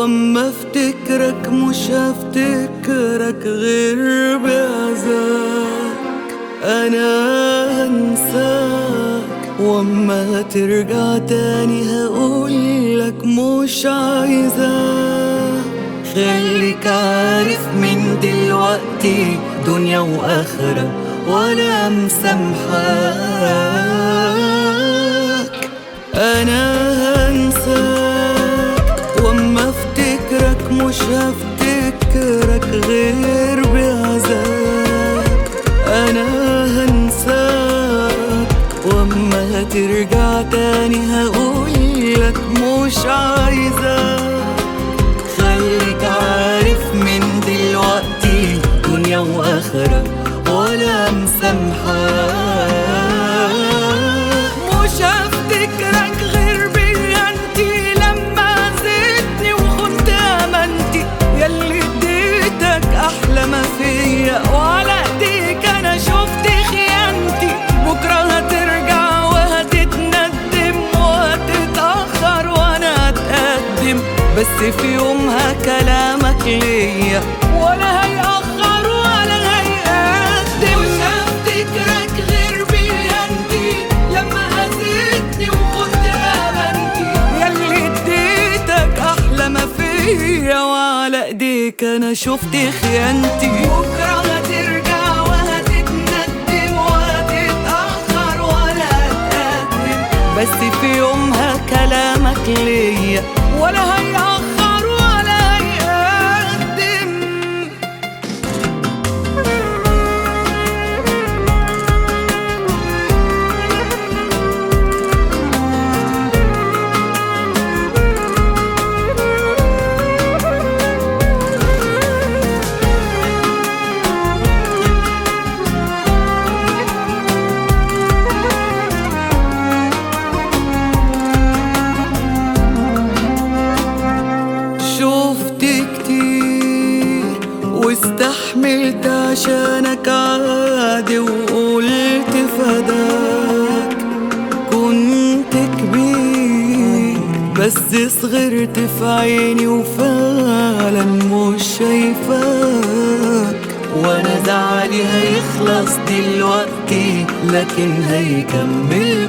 واما افتكرك مش هفتكرك غير بعزاك انا هنساك واما ترجع تاني هقولك مش عايزاك خليك عارف من دلوقتي دنيا واخره وانا مسامحاك انا هنساك واما افتكرك مش هفتكرك غير بعذاب انا هنساك واما هترجع تاني هقولك مش عايزاك خليك عارف من دلوقتي دنيا واخره ولا مسامحاك مش هفتكرك غير بيانتي لما زدتني وخنت امانتي ياللي اديتك احلى ما فيا وعلى ايديك انا شفت خيانتي بكره هترجع وهتتندم وهتتاخر وانا هتقدم بس في يومها كلامك ليا ولا هيأخر ولا هيقدم مش هفتكرك غير بيانتي لما أذيتني وكنت أمانتي ياللي اديتك أحلى ما فيا وعلى إيديك أنا شفت خيانتي بكرة هترجع وهتتندم وهتتأخر ولا هتقدم بس في يومها كلامك ليا ولا هيأخر ولا هيقدم شفت كتير واستحملت عشانك عادي وقلت فداك كنت كبير بس صغرت في عيني وفعلا مش شايفاك وانا زعلي هيخلص دلوقتي لكن هيكمل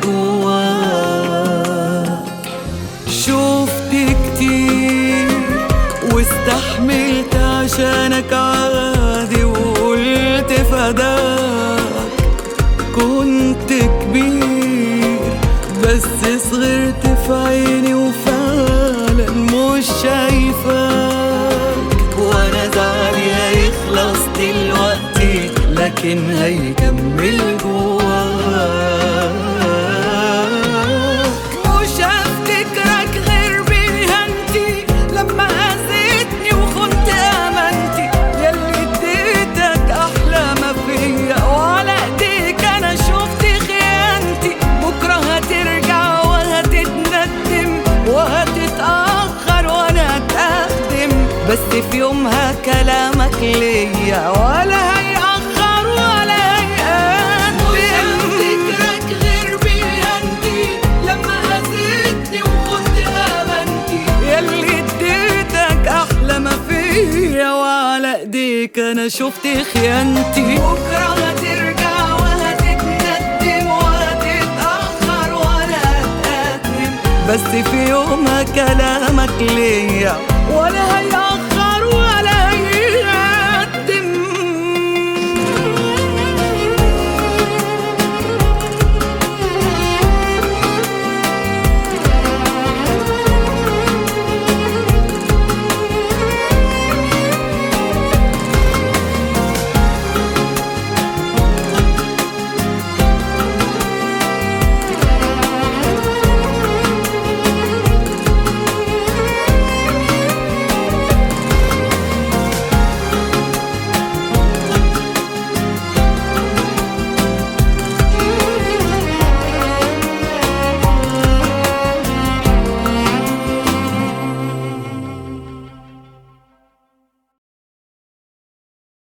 جواك شفت كتير واستحملت عشانك عادي وقلت فداك كنت كبير بس صغرت في عيني وفعلا مش شايفاك وانا زعلي هيخلص دلوقتي لكن هيكمل جواك مش هفتكرك غير بهنتي لما اذيتني وخنت امانتي ياللي اديتك احلى ما فيا وعلى ايديك انا شفت خيانتي بكره هترجع وهتتندم وهتتاخر وانا هتقدم بس في يومها كلامك ليا ولا هيأخر ولا هيقدم فكرك غير بيهنتي لما أذيتني وكنت أمانتي ياللي اديتك أحلى ما فيا وعلى إيديك أنا شفت خيانتي بكرة هترجع وهتتندم وهتتأخر ولا هتقدم بس في يومها كلامك ليا ولا هيقدم